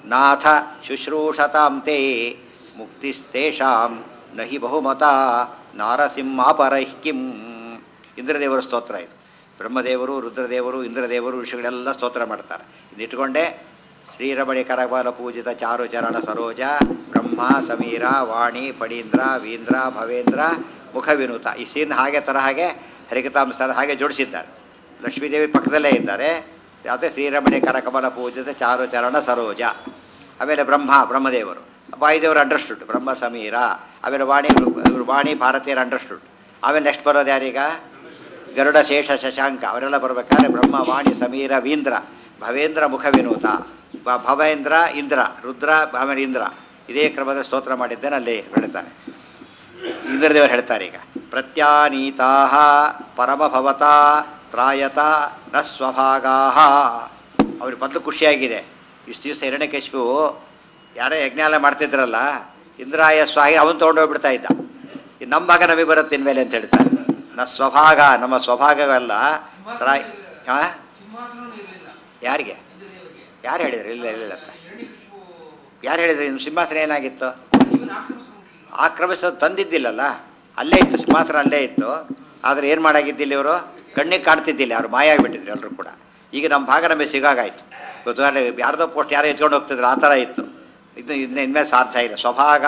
ನಾಥ ಶುಶ್ರೂಷತಾಂ ತೇ ಮುಕ್ತಿಸ್ತೇಷಾಂ ನಹಿ ಬಹುಮತ ನಾರಸಿಂಹಾಪರೈಃ ಕಿಂ ಇಂದ್ರದೇವರ ಸ್ತೋತ್ರ ಇದು ಬ್ರಹ್ಮದೇವರು ರುದ್ರದೇವರು ಇಂದ್ರದೇವರು ಋಷಿಗಳೆಲ್ಲ ಸ್ತೋತ್ರ ಮಾಡ್ತಾರೆ ಇದಿಟ್ಕೊಂಡೆ ಶ್ರೀರಮಣಿ ಕರಬಲ ಪೂಜಿತ ಚಾರು ಚರಣ ಸರೋಜ ಬ್ರಹ್ಮ ಸಮೀರ ವಾಣಿ ಫಣೀಂದ್ರ ವೀಂದ್ರ ಭವೇಂದ್ರ ಮುಖ ವಿನೂತ ಈ ಸೀನ್ ಹಾಗೆ ತರ ಹಾಗೆ ಹರಿಕತಾಂಸರ ಹಾಗೆ ಜೋಡಿಸಿದ್ದಾರೆ ಲಕ್ಷ್ಮೀದೇವಿ ಪಕ್ಕದಲ್ಲೇ ಇದ್ದಾರೆ ಯಾವುದೇ ಶ್ರೀರಮಣಿ ಕರಕಮಲ ಪೂಜಿತ ಚಾರು ಚರಣ ಸರೋಜ ಆಮೇಲೆ ಬ್ರಹ್ಮ ಬ್ರಹ್ಮದೇವರು ವಾಯುದೇವರು ಅಂಡರ್ಸ್ಟುಡ್ ಬ್ರಹ್ಮ ಸಮೀರ ಆಮೇಲೆ ವಾಣಿ ಇವ್ರು ವಾಣಿ ಭಾರತೀಯರು ಅಂಡರ್ಸ್ಟುಡ್ ಆಮೇಲೆ ನೆಕ್ಸ್ಟ್ ಬರೋದು ಯಾರೀಗ ಗರುಡ ಶೇಷ ಶಶಾಂಕ ಅವರೆಲ್ಲ ಬರಬೇಕಾದ್ರೆ ಬ್ರಹ್ಮ ವಾಣಿ ಸಮೀರ ವೀಂದ್ರ ಭವೇಂದ್ರ ಮುಖ ವಿನೂತ ಭ- ಭವೇಂದ್ರ ಇಂದ್ರ ರುದ್ರ ಆಮೇಲೆ ಇಂದ್ರ ಇದೇ ಕ್ರಮದ ಸ್ತೋತ್ರ ಮಾಡಿದ್ದೇನೆ ಅಲ್ಲಿ ಹೇಳ್ತಾರೆ ಇಂದ್ರದೇವರು ಹೇಳ್ತಾರೆ ಈಗ ಪ್ರತ್ಯಾನೀತಾ ಪರಮಭವತ ತ್ರಾಯತ ನ ಸ್ವಭಾಗಾ ಅವ್ರಿಗೆ ಮೊದಲು ಖುಷಿಯಾಗಿದೆ ಇಷ್ಟು ದಿವಸ ಹಿರಣ್ಯಕಶಿಪು ಯಾರೇ ಯಜ್ಞಾಲ ಮಾಡ್ತಿದ್ರಲ್ಲ ಇಂದ್ರಾಯ ಸ್ವಾಹಿ ಅವನು ತೊಗೊಂಡೋಗ್ಬಿಡ್ತಾ ಇದ್ದ ಈ ನಮ್ಮ ಭಾಗ ನಮಗೆ ಬರುತ್ತೆ ಇನ್ಮೇಲೆ ಅಂತ ಹೇಳ್ತಾರೆ ನ ಸ್ವಭಾಗ ನಮ್ಮ ಸ್ವಭಾಗವೆಲ್ಲ ತ್ರಾಯ್ ಹಾ ಸಿಂಹಾಸನ ಇರಲಿಲ್ಲ ಯಾರಿಗೆ ಇಂದ್ರದೇವರಿಗೆ ಯಾರು ಹೇಳಿದ್ರು ಇಲ್ಲ ಇಲ್ಲ ಅಂತ ಹಿರಣ್ಯಕಶಿಪು ಯಾರು ಹೇಳಿದ್ರು ಇನ್ನು ಸಿಂಹಾಸನ ಏನಾಗಿತ್ತು ಇವನು ಆಕ್ರಮಿಸ್ಕೊಂಡ್ರು ಆಕ್ರಮಿಸೋದು ತಂದಿದ್ದಿಲ್ಲಲ್ಲ ಅಲ್ಲೇ ಇತ್ತು ಸಿಂಹಾಸನ ಅಲ್ಲೇ ಇತ್ತು ಆದರೆ ಏನು ಮಾಡಾಗಿದ್ದಿಲ್ಲ ಇವರು ಕಣ್ಣಿಗೆ ಕಾಣ್ತಿದ್ದಿಲ್ಲ ಅವ್ರು ಮಾಯ ಆಗಿಬಿಟ್ಟಿದ್ರು ಎಲ್ಲರೂ ಕೂಡ ಈಗ ನಮ್ಮ ಭಾಗ ನಮಗೆ ಸಿಗಾಗಾಯ್ತು ಉದಾಹರಣೆ ಯಾರ್ದೋ ಪೋಸ್ಟ್ ಯಾರೋ ಎತ್ಕೊಂಡು ಹೋಗ್ತಿದ್ರು ಆ ಥರ ಇತ್ತು ಇದು ಇನ್ನು ಇನ್ಮೇಲೆ ಸಾಧ್ಯ ಇಲ್ಲ ಸ್ವಭಾಗ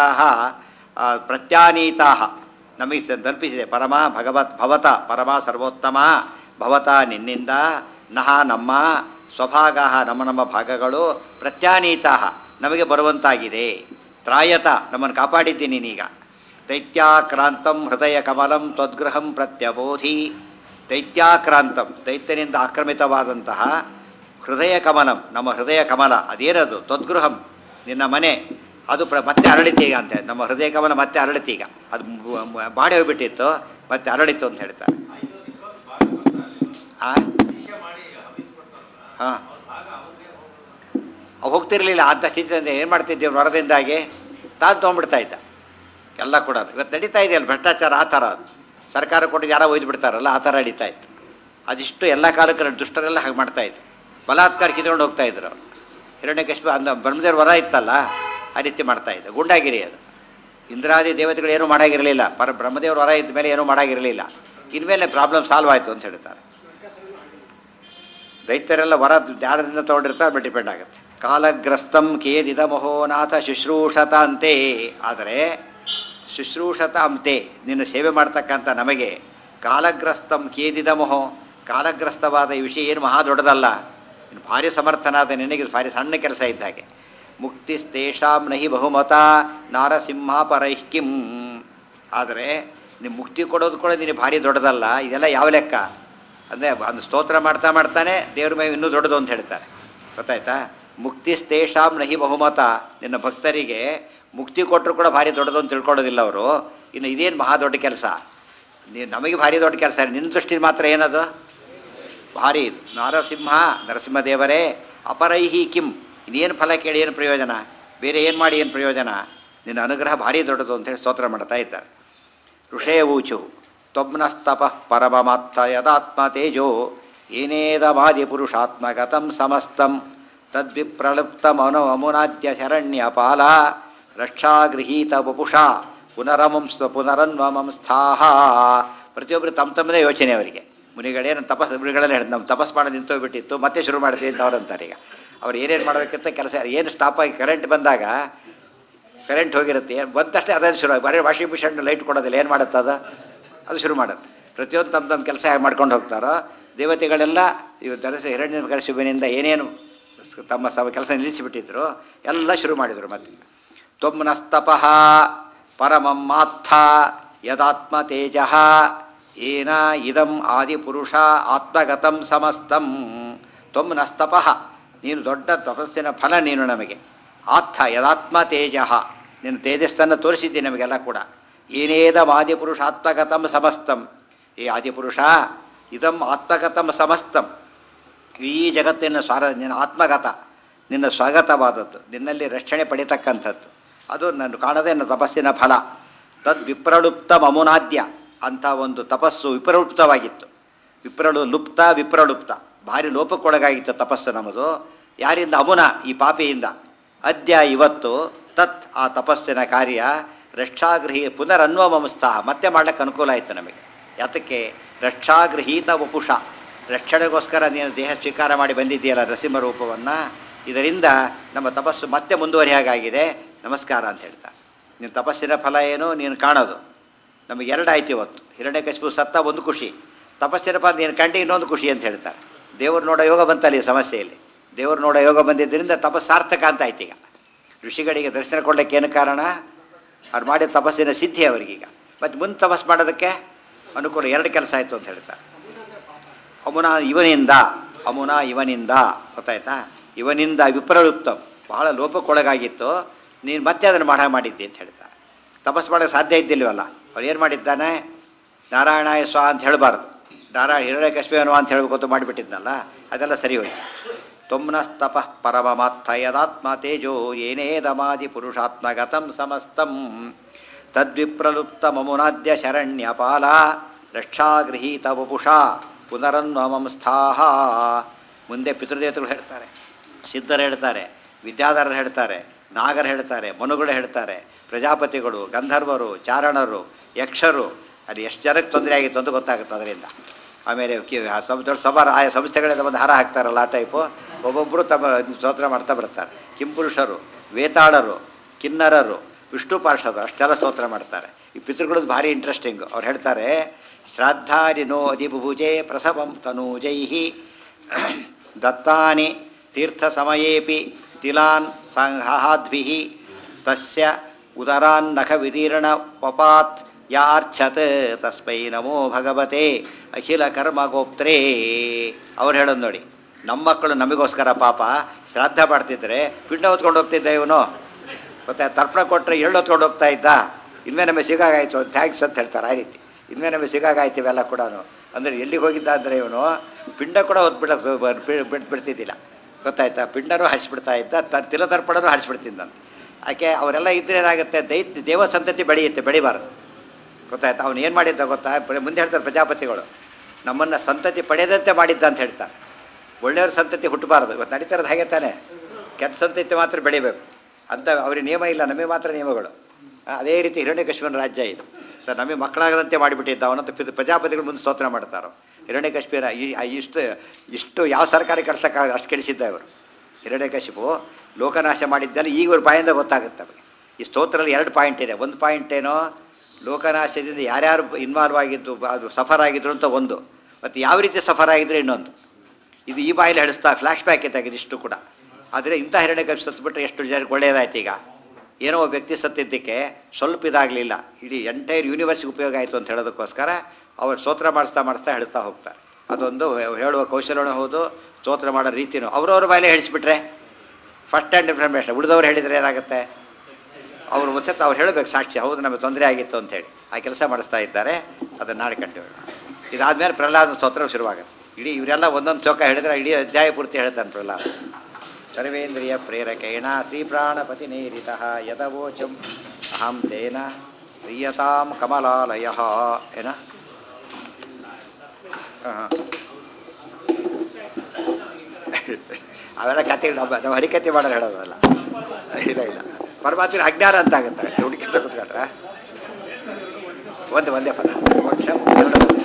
ಪ್ರತ್ಯಾನೀತಾ ನಮಗೆ ಸ- ತಲುಪಿಸಿದೆ ಪರಮ ಭಗವತ್ ಭವತ ಪರಮ ಸರ್ವೋತ್ತಮ ಭವತ ನಿನ್ನಿಂದ ನಹ ನಮ್ಮ ಸ್ವಭಾಗ ನಮ್ಮ ನಮ್ಮ ಭಾಗಗಳು ಪ್ರತ್ಯಾನೀತಾ ನಮಗೆ ಬರುವಂತಾಗಿದೆ ತ್ರಾಯತ ನಮ್ಮನ್ನು ಕಾಪಾಡಿದ್ದೀನಿ ನೀನೀಗ ದೈತ್ಯಾಕ್ರಾಂತಂ ಹೃದಯ ಕಮಲಂ ತ್ವದ್ಗೃಹಂ ಪ್ರತ್ಯಬೋಧಿ ದೈತ್ಯಾಕ್ರಾಂತಂ ದೈತ್ಯನಿಂದ ಆಕ್ರಮಿತವಾದಂತಹ ಹೃದಯ ಕಮಲಂ ನಮ್ಮ ಹೃದಯ ಕಮಲ ಅದೇನದು ತ್ವದ್ಗೃಹಂ ನಿನ್ನ ಮನೆ ಅದು ಪ್ರ ಮತ್ತೆ ಅರಳಿತೀಗ ಅಂತ ನಮ್ಮ ಹೃದಯ ಕಮಲ ಮತ್ತೆ ಅರಳಿತೀಗ ಅದು ಮು- ಮು- ಬಾಡಿ ಹೋಗ್ಬಿಟ್ಟಿತ್ತು ಮತ್ತೆ ಅರಳಿತು ಅಂತ ಹೇಳ್ತಾರೆ ಆ ಹಾಂ ಅವು ಹೋಗ್ತಿರ್ಲಿಲ್ಲ ಅಂತ ಸ್ಥಿತಿಯಿಂದ ಏನು ಮಾಡ್ತಿದ್ದೀವಿ ಹೊರದಿಂದಾಗಿ ತಾನು ತೊಗೊಂಡ್ಬಿಡ್ತಾ ಇದ್ದ ಎಲ್ಲ ಕೂಡ ಇವತ್ತು ನಡೀತಾ ಇದೆಯಲ್ಲ ಭ್ರಷ್ಟಾಚಾರ ಆ ಥರ ಅದು ಸರ್ಕಾರ ಕೊಟ್ಟು ಯಾರೋ ಒಯ್ದು ಬಿಡ್ತಾರಲ್ಲ ಆ ಥರ ನಡೀತಾ ಇತ್ತು ಅದಿಷ್ಟು ಎಲ್ಲ ಕಾಲಕ್ಕೆ ದುಷ್ಟರೆಲ್ಲ ಹಾಗೆ ಮಾಡ್ತಾ ಇದ್ರು ಬಲಾತ್ಕಾರ ಕಿತ್ಕೊಂಡು ಹೋಗ್ತಾ ಇದ್ರು ಅವ್ರು ಹಿರಣ್ಯಕಶ್ಯಪ ಅಂದ ಬ್ರಹ್ಮದೇವ್ರ ವರ ಇತ್ತಲ್ಲ ಆ ರೀತಿ ಮಾಡ್ತಾ ಇದ್ದ ಗುಂಡಾಗಿರಿ ಅದು ಇಂದ್ರಾದಿ ದೇವತೆಗಳು ಏನೂ ಮಾಡಾಗಿರಲಿಲ್ಲ ಪರ ಬ್ರಹ್ಮದೇವ್ರ ವರ ಇದ್ದ ಮೇಲೆ ಏನೂ ಮಾಡಾಗಿರಲಿಲ್ಲ ಇನ್ಮೇಲೆ ಪ್ರಾಬ್ಲಮ್ ಸಾಲ್ವ್ ಆಯಿತು ಅಂತ ಹೇಳ್ತಾರೆ ದೈತ್ಯರೆಲ್ಲ ವರ ಯಾರದಿಂದ ತೊಗೊಂಡಿರ್ತಾರೆ ಬಟ್ ಡಿಪೆಂಡ್ ಆಗುತ್ತೆ ಕಾಲಗ್ರಸ್ತಂ ಕೇದಿದ ಮಹೋನಾಥ ಶುಶ್ರೂಷತ ಅಂತೆ ಆದರೆ ಶುಶ್ರೂಷತ ಅಂತೆ ನಿನ್ನ ಸೇವೆ ಮಾಡ್ತಕ್ಕಂಥ ನಮಗೆ ಕಾಲಗ್ರಸ್ತಂ ಕೇದಿದ ಮಹೋ ಕಾಲಗ್ರಸ್ತವಾದ ಈ ವಿಷಯ ಏನು ಮಹಾ ದೊಡ್ಡದಲ್ಲ ಇನ್ನು ಭಾರಿ ಸಮರ್ಥನಾದ ನಿನಗೆ ಇದು ಭಾರಿ ಸಣ್ಣ ಕೆಲಸ ಇದ್ದ ಹಾಗೆ ಮುಕ್ತಿಸ್ತೇಷಾಂ ನಹಿ ಬಹುಮತ ನಾರಸಿಂಹ ಪರೈಃ ಕಿಂ ಆದರೆ ನೀವು ಮುಕ್ತಿ ಕೊಡೋದು ಕೂಡ ನಿನಗೆ ಭಾರಿ ದೊಡ್ಡದಲ್ಲ ಇದೆಲ್ಲ ಯಾವ ಲೆಕ್ಕ ಅಂದರೆ ಒಂದು ಸ್ತೋತ್ರ ಮಾಡ್ತಾ ಮಾಡ್ತಾನೆ ದೇವ್ರ ಮೇಲೆ ಇನ್ನೂ ದೊಡ್ಡದು ಅಂತ ಹೇಳ್ತಾರೆ ಗೊತ್ತಾಯ್ತಾ ಮುಕ್ತಿಸ್ತೇಷಾಂ ನಹಿ ಬಹುಮತ ನಿನ್ನ ಭಕ್ತರಿಗೆ ಮುಕ್ತಿ ಕೊಟ್ಟರು ಕೂಡ ಭಾರಿ ದೊಡ್ಡದು ಅಂತ ತಿಳ್ಕೊಳ್ಳೋದಿಲ್ಲ ಅವರು ಇನ್ನು ಇದೇನು ಮಹಾ ದೊಡ್ಡ ಕೆಲಸ ನೀವು ನಮಗೆ ಭಾರಿ ದೊಡ್ಡ ಕೆಲಸ ನಿನ್ನ ದೃಷ್ಟಿ ಮಾತ್ರ ಏನದು ಭಾರಿ ಇದು ನಾರಸಿಂಹ ನರಸಿಂಹದೇವರೇ ಅಪರೈಹಿ ಕಿಂ ಇನ್ನೇನು ಫಲ ಕೇಳಿ ಏನು ಪ್ರಯೋಜನ ಬೇರೆ ಏನು ಮಾಡಿ ಏನು ಪ್ರಯೋಜನ ನಿನ್ನ ಅನುಗ್ರಹ ಭಾರಿ ದೊಡ್ಡದು ಅಂತೇಳಿ ಸ್ತೋತ್ರ ಮಾಡ್ತಾ ಇದ್ದಾರೆ ಋಷೇ ಊಚು ತ್ವಮ್ನಸ್ತಪ ಪರಮಮತ್ತ ಯದಾತ್ಮ ತೇಜೋ ಏನೇದಮಾದಿ ಪುರುಷಾತ್ಮಗತಂ ಸಮಸ್ತಂ ತದ್ವಿಪ್ರಲುಪ್ತಮನು ಅಮುನಾದ್ಯ ಶರಣ್ಯಪಾಲ ರಕ್ಷಾಗೃಹೀತ ವಪುಷಾ ಪುನರಮಂಸ್ವ ಪುನರನ್ವಮಂಸ್ಥಾಹ ಪ್ರತಿಯೊಬ್ಬರು ತಮ್ಮ ತಮ್ಮದೇ ಯೋಚನೆ ಅವರಿಗೆ ಮುನಿಗಳೇನು ತಪಸ್ ಮುನಿಗಳೆಲ್ಲ ಹೇಳಿದ್ ನಮ್ಮ ತಪಸ್ ಮಾಡಿ ನಿಂತೋಗ್ಬಿಟ್ಟಿತ್ತು ಮತ್ತೆ ಶುರು ಮಾಡ್ತೀವಿ ಅಂತ ಅವ್ರಂತಾರೆ ಈಗ ಅವ್ರು ಏನೇನು ಮಾಡಬೇಕಿತ್ತು ಕೆಲಸ ಏನು ಸ್ಟಾಪ್ ಆಗಿ ಕರೆಂಟ್ ಬಂದಾಗ ಕರೆಂಟ್ ಹೋಗಿರುತ್ತೆ ಏನು ಬಂದ ತಕ್ಷಣ ಅದೇ ಶುರು ಬರೀ ವಾಷಿಂಗ್ ಮಿಷನ್ ಲೈಟ್ ಕೊಡೋದಿಲ್ಲ ಏನು ಮಾಡುತ್ತೆ ಅದು ಅದು ಶುರು ಮಾಡುತ್ತೆ ಪ್ರತಿಯೊಂದು ತಮ್ಮ ತಮ್ಮ ಕೆಲಸ ಹೇಗೆ ಮಾಡ್ಕೊಂಡು ಹೋಗ್ತಾರೋ ದೇವತೆಗಳೆಲ್ಲ ಇವು ದರಸ ಹಿರಣ್ಯ ಶಿವನಿಂದ ಏನೇನು ತಮ್ಮ ಸವ ಕೆಲಸ ನಿಲ್ಲಿಸಿಬಿಟ್ಟಿದ್ರು ಎಲ್ಲ ಶುರು ಮಾಡಿದರು ಮತ್ತೆ ತ್ವಮ್ನಸ್ತಪಃ ಪರಮಂ ಮಾತ್ಥ ಯದಾತ್ಮ ತೇಜ ಏನ ಇದಂ ಆದಿಪುರುಷ ಆತ್ಮಗತಂ ಸಮಸ್ತಂ ತ್ವಮ್ನಸ್ತಪಃ ನೀನು ದೊಡ್ಡ ತಪಸ್ಸಿನ ಫಲ ನೀನು ನಮಗೆ ಆತ್ಥ ಯದಾತ್ಮ ತೇಜ ನಿನ್ನ ತೇಜಸ್ಸನ್ನು ತೋರಿಸಿದ್ದಿ ನಮಗೆಲ್ಲ ಕೂಡ ಏನೇದಂ ಆದಿಪುರುಷ ಆತ್ಮಗತಂ ಸಮಸ್ತಂ ಈ ಆದಿಪುರುಷ ಇದಂ ಆತ್ಮಗತಂ ಸಮಸ್ತಂ ಈ ಜಗತ್ತಿನ ಸ್ವಾರ ನಿನ್ನ ಆತ್ಮಗತ ನಿನ್ನ ಸ್ವಗತವಾದದ್ದು ನಿನ್ನಲ್ಲಿ ರಕ್ಷಣೆ ಪಡಿತಕ್ಕಂಥದ್ದು ಅದು ನಾನು ಕಾಣದೆ ನನ್ನ ತಪಸ್ಸಿನ ಫಲ ತದ್ ವಿಪ್ರಲುಪ್ತ ಮಮುನಾದ್ಯ ಅಂಥ ಒಂದು ತಪಸ್ಸು ವಿಪ್ರಲುಪ್ತವಾಗಿತ್ತು ವಿಪ್ರಳು ಲುಪ್ತ ವಿಪ್ರಲುಪ್ತ ಭಾರಿ ಲೋಪಕ್ಕೊಳಗಾಗಿತ್ತು ತಪಸ್ಸು ನಮ್ಮದು ಯಾರಿಂದ ಅಮುನ ಈ ಪಾಪಿಯಿಂದ ಅದ್ಯ ಇವತ್ತು ತತ್ ಆ ತಪಸ್ಸಿನ ಕಾರ್ಯ ರಕ್ಷಾಗೃಹಿ ಪುನರನ್ವಮಸ್ತಾಹ ಮತ್ತೆ ಮಾಡ್ಲಿಕ್ಕೆ ಅನುಕೂಲ ಆಯಿತು ನಮಗೆ ಯಾತಕ್ಕೆ ರಕ್ಷಾಗೃಹೀತ ವಪುಷ ರಕ್ಷಣೆಗೋಸ್ಕರ ನೀನು ದೇಹ ಸ್ವೀಕಾರ ಮಾಡಿ ಬಂದಿದ್ದೀಯಲ್ಲ ನರಸಿಂಹ ರೂಪವನ್ನು ಇದರಿಂದ ನಮ್ಮ ತಪಸ್ಸು ಮತ್ತೆ ಮುಂದುವರಿಯಾಗಿದೆ ನಮಸ್ಕಾರ ಅಂತ ಹೇಳ್ತಾ ನಿನ್ನ ತಪಸ್ಸಿನ ಫಲ ಏನು ನೀನು ಕಾಣೋದು ನಮಗೆ ಎರಡು ಆಯ್ತು ಇವತ್ತು ಹಿರಣ್ಯಕಶಿಪು ಸತ್ತ ಒಂದು ಖುಷಿ ತಪಸ್ಸಿನ ಫಲ ನೀನು ಕಂಡು ಇನ್ನೊಂದು ಖುಷಿ ಅಂತ ಹೇಳ್ತಾರೆ ದೇವ್ರು ನೋಡೋ ಯೋಗ ಬಂತಲ್ಲ ಈ ಸಮಸ್ಯೆಯಲ್ಲಿ ದೇವ್ರು ನೋಡೋ ಯೋಗ ಬಂದಿದ್ದರಿಂದ ತಪಸ್ಸು ಸಾರ್ಥಕ ಅಂತ ಆಯ್ತು ಈಗ ಋಷಿಗಳಿಗೆ ದರ್ಶನ ಕೊಡ್ಲಿಕ್ಕೆ ಏನು ಕಾರಣ ಅವ್ರು ಮಾಡಿದ ತಪಸ್ಸಿನ ಸಿದ್ಧಿ ಅವರಿಗೀಗ ಮತ್ತು ಮುಂದೆ ತಪಸ್ಸು ಮಾಡೋದಕ್ಕೆ ಅನುಕೂಲ ಎರಡು ಕೆಲಸ ಆಯಿತು ಅಂತ ಹೇಳ್ತಾರೆ ಅಮುನ ಇವನಿಂದ ಅಮುನ ಇವನಿಂದ ಗೊತ್ತಾಯ್ತಾ ಇವನಿಂದ ವಿಪ್ರವೃತ್ತಂ ಬಹಳ ಲೋಪಕ್ಕೊಳಗಾಗಿತ್ತು ನೀನು ಮತ್ತೆ ಅದನ್ನು ಮಾಡ ಮಾಡಿದ್ದೆ ಅಂತ ಹೇಳ್ತಾರೆ ತಪಸ್ಸು ಮಾಡೋಕ್ಕೆ ಸಾಧ್ಯ ಇದ್ದಿಲ್ವಲ್ಲ ಅವ್ರು ಏನು ಮಾಡಿದ್ದಾನೆ ನಾರಾಯಣಾಯ ಸ್ವ ಅಂತ ಹೇಳಬಾರ್ದು ನಾರಾಯಣ ಹಿರಣ್ಯಕಶ್ಮೇನವ ಅಂತ ಹೇಳ್ಬೇಕು ಅಂತ ಮಾಡಿಬಿಟ್ಟಿದ್ನಲ್ಲ ಅದೆಲ್ಲ ಸರಿ ಹೋಯ್ತು ತೊಮ್ನಸ್ತಪ ಪರಮಮತ್ಥ ಯದಾತ್ಮ ತೇಜೋ ಏನೇದಮಾದಿ ಪುರುಷಾತ್ಮಗತಂ ಸಮಸ್ತಂ ತದ್ವಿಪ್ರಲುಪ್ತ ಮಮುನಾದ್ಯ ಶರಣ್ಯಪಾಲ ರಕ್ಷಾಗೃಹೀತ ವಪುಷಾ ಪುನರನ್ವಮಂಸ್ಥಾಹ ಮುಂದೆ ಪಿತೃದೇವತೆಗಳು ಹೇಳ್ತಾರೆ ಸಿದ್ಧರು ಹೇಳ್ತಾರೆ ವಿದ್ಯಾಧರರು ಹೇಳ್ತಾರೆ ನಾಗರು ಹೇಳ್ತಾರೆ ಮನುಗಳು ಹೇಳ್ತಾರೆ ಪ್ರಜಾಪತಿಗಳು ಗಂಧರ್ವರು ಚಾರಣರು ಯಕ್ಷರು ಅದು ಎಷ್ಟು ಜನಕ್ಕೆ ತೊಂದರೆ ಆಗಿತ್ತು ಅಂತ ಗೊತ್ತಾಗುತ್ತೆ ಅದರಿಂದ ಆಮೇಲೆ ಕಿ ಆ ಸಂ ದೊಡ್ಡ ಸಭಾ ಆಯಾ ಸಂಸ್ಥೆಗಳಿಂದ ಒಂದು ಹಾರ ಹಾಕ್ತಾರಲ್ಲ ಆ ಟೈಪು ಒಬ್ಬೊಬ್ಬರು ತಮ್ಮ ಸ್ತೋತ್ರ ಮಾಡ್ತಾ ಬರ್ತಾರೆ ಕಿಂಪುರುಷರು ವೇತಾಳರು ಕಿನ್ನರರು ವಿಷ್ಣು ಪಾರ್ಷದರು ಅಷ್ಟೆಲ್ಲ ಸ್ತೋತ್ರ ಮಾಡ್ತಾರೆ ಈ ಪಿತೃಗಳದ್ದು ಭಾರಿ ಇಂಟ್ರೆಸ್ಟಿಂಗು ಅವ್ರು ಹೇಳ್ತಾರೆ ಶ್ರಾದ್ದಾರಿನೋ ಅಧಿಭುಜೆ ಪ್ರಸವಂ ತನೂಜೈ ದತ್ತಾನಿ ತೀರ್ಥ ಸಮಯೇಪಿ ತಿಲಾನ್ ಸಂಹಾದ್ಭಿ ತಸ್ಯ ಉದರಾನ್ನಖ ವಿದೀರ್ಣ ಪಪಾತ್ ಯಾರ್ಛತ್ ತಸ್ಮೈ ನಮೋ ಭಗವತೆ ಅಖಿಲ ಕರ್ಮಗೋಪ್ತ್ರೇ ಅವ್ರು ಹೇಳೋದು ನೋಡಿ ನಮ್ಮ ಮಕ್ಕಳು ನಮಗೋಸ್ಕರ ಪಾಪ ಶ್ರಾದ್ದ ಮಾಡ್ತಿದ್ರೆ ಪಿಂಡ ಹೊತ್ಕೊಂಡು ಹೋಗ್ತಿದ್ದ ಇವನು ಮತ್ತೆ ತರ್ಪಣ ಕೊಟ್ಟರೆ ಎಳ್ಳು ಹೊತ್ಕೊಂಡು ಹೋಗ್ತಾ ಇದ್ದ ಇನ್ಮೇ ನಮಗೆ ಸಿಗಾಗಾಯ್ತು ಥ್ಯಾಂಕ್ಸ್ ಅಂತ ಹೇಳ್ತಾರೆ ಆ ರೀತಿ ಇನ್ಮೇ ನಮಗೆ ಸಿಗಾಗಾಯ್ತು ಇವೆಲ್ಲ ಕೂಡ ಅಂದರೆ ಎಲ್ಲಿಗೆ ಹೋಗಿದ್ದ ಅಂದರೆ ಇವನು ಪಿಂಡ ಕೂಡ ಹೊತ್ಬಿಡ ಬಿಟ್ಟು ಬಿಡ್ತಿದ್ದಿಲ್ಲ ಗೊತ್ತಾಯ್ತಾ ಪಿಂಡನೂ ಹರಿಸ್ಬಿಡ್ತಾ ಇದ್ದ ತ ತಿಲತರ್ಪಣನೂ ಹರಿಸ್ಬಿಡ್ತಿದ್ದಂತ ಯಾಕೆ ಅವರೆಲ್ಲ ಇದ್ರೆ ಏನಾಗುತ್ತೆ ದೈತ್ಯ ದೇವ ಸಂತತಿ ಬೆಳೆಯುತ್ತೆ ಬೆಳಿಬಾರ್ದು ಗೊತ್ತಾಯ್ತಾ ಅವನು ಏನು ಮಾಡಿದ್ದ ಗೊತ್ತಾ ಬರೀ ಮುಂದೆ ಹೇಳ್ತಾರೆ ಪ್ರಜಾಪತಿಗಳು ನಮ್ಮನ್ನು ಸಂತತಿ ಪಡೆದಂತೆ ಮಾಡಿದ್ದ ಅಂತ ಹೇಳ್ತಾರೆ ಒಳ್ಳೆಯವ್ರ ಸಂತತಿ ಹುಟ್ಟಬಾರ್ದು ಇವತ್ತು ನಡೀತಿರೋದು ಹಾಗೆ ತಾನೆ ಕೆಟ್ಟ ಸಂತತಿ ಮಾತ್ರ ಬೆಳಿಬೇಕು ಅಂತ ಅವ್ರಿಗೆ ನಿಯಮ ಇಲ್ಲ ನಮಗೆ ಮಾತ್ರ ನಿಯಮಗಳು ಆ, ಅದೇ ರೀತಿ ಹಿರಣ್ಯಕಶ್ಮೀರ ರಾಜ್ಯ ಇದು ಸರ್ ನಮಗೆ ಮಕ್ಕಳಾಗದಂತೆ ಮಾಡಿಬಿಟ್ಟಿದ್ದ ಅವನಂತ ಪಿತ ಪ್ರಜಾಪತಿಗಳು ಮುಂದೆ ಸ್ತೋತ್ರ ಮಾಡ್ತಾರೋ ಹಿರಣ್ಯಕಶ್ಮೀರ ಈ ಆ ಇಷ್ಟು ಇಷ್ಟು ಯಾವ ಸರ್ಕಾರ ಕೆಡ್ಸೋಕ್ಕಾಗ ಅಷ್ಟು ಕೆಡಿಸಿದ್ದ ಇವರು ಹಿರಣ್ಯಕಶಿಪು ಲೋಕನಾಶ ಮಾಡಿದ್ದೆಲ್ಲ ಈಗ ಇವ್ರ ಬಾಯಿಂದ ಗೊತ್ತಾಗುತ್ತೆ ನಮಗೆ ಈ ಸ್ತೋತ್ರದಲ್ಲಿ ಎರಡು ಪಾಯಿಂಟ್ ಇದೆ ಒಂದು ಪಾಯಿಂಟ್ ಏನೋ ಲೋಕನಾಶದಿಂದ ಯಾರ್ಯಾರು ಇನ್ವಾಲ್ವ್ ಆಗಿದ್ದು ಬ- ಅದು ಸಫರ್ ಆಗಿದ್ರು ಅಂತ ಒಂದು ಮತ್ತು ಯಾವ ರೀತಿ ಸಫರ್ ಆಗಿದ್ರೆ ಇನ್ನೊಂದು ಇದು ಈ ಬಾಯಲ್ಲಿ ಹಿಡಿಸ್ತಾ ಫ್ಲ್ಯಾಶ್ ಬ್ಯಾಕ್ ಇದ್ದಾಗಿದೆ ಇಷ್ಟು ಕೂಡ ಆದರೆ ಇಂಥ ಹಿರಣ್ಯಕಶಿ ಸತ್ಬಿಟ್ರೆ ಎಷ್ಟು ಜನಕ್ಕೆ ಒಳ್ಳೆಯದಾಯ್ತು ಈಗ ಏನೋ ಒಬ್ಬ ವ್ಯಕ್ತಿ ಸತ್ತಿದ್ದಕ್ಕೆ ಸ್ವಲ್ಪ ಇದಾಗಲಿಲ್ಲ ಇಡೀ ಎಂಟೈರ್ ಯೂನಿವರ್ಸಿಗೆ ಉಪಯೋಗ ಆಯಿತು ಅಂತ ಹೇಳೋದಕ್ಕೋಸ್ಕರ ಅವ್ರು ಸ್ತೋತ್ರ ಮಾಡಿಸ್ತಾ ಮಾಡಿಸ್ತಾ ಹೇಳ್ತಾ ಹೋಗ್ತಾರೆ ಅದೊಂದು ಹೇಳುವ ಕೌಶಲ್ಯನೂ ಹೌದು ಸ್ತೋತ್ರ ಮಾಡೋ ರೀತಿನೂ ಅವ್ರವ್ರ ಬಾಯಲ್ಲಿ ಹೇಳಿಸ್ಬಿಟ್ರೆ ಫಸ್ಟ್ ಹ್ಯಾಂಡ್ ಇನ್ಫಾರ್ಮೇಷನ್ ಉಳಿದವ್ರು ಹೇಳಿದರೆ ಏನಾಗುತ್ತೆ ಅವರು ಮತ್ತೆ ಅವ್ರು ಹೇಳಬೇಕು ಸಾಕ್ಷಿ ಹೌದು ನಮಗೆ ತೊಂದರೆ ಆಗಿತ್ತು ಅಂತೇಳಿ ಆ ಕೆಲಸ ಮಾಡಿಸ್ತಾ ಇದ್ದಾರೆ ಅದನ್ನು ನಾಳೆ ಕಂಡು ಇದಾದ್ಮೇಲೆ ಪ್ರಹ್ಲಾದ ಸ್ತೋತ್ರ ಶುರುವಾಗುತ್ತೆ ಇಡೀ ಇವರೆಲ್ಲ ಒಂದೊಂದು ಚೌಕ ಹೇಳಿದ್ರೆ ಇಡೀ ಅಧ್ಯಾಯ ಪೂರ್ತಿ ಹೇಳ್ತಾನೆ ಪ್ರಹ್ಲಾದ ಸರ್ವೇಂದ್ರಿಯ ಪ್ರೇರಕೇಣ ಶ್ರೀಪ್ರಾಣಪತಿ ನೇರಿತ ಯದವೋಚಂ ಅಹಂ ತೇನ ಪ್ರಿಯತಾಂ ಕಮಲಾಲಯ ಏನ ಹಾಂ ಅವೆಲ್ಲ ಕಥೆಗಳು ನಮ್ಮ ನಾವು ಹರಿಕತೆ ಮಾಡೋದು ಹೇಳೋದಲ್ಲ ಇಲ್ಲ ಇಲ್ಲ ಪರಮಾತ್ಮನ ಅಜ್ಞಾನ ಅಂತ ಆಗುತ್ತೆ ಹುಡುಕಿ ಕೂತ್ಕೊಂಡ್ರೆ ಒಂದು ಒಂದೇ ಪದ ಮೋಕ್ಷ ಎರಡು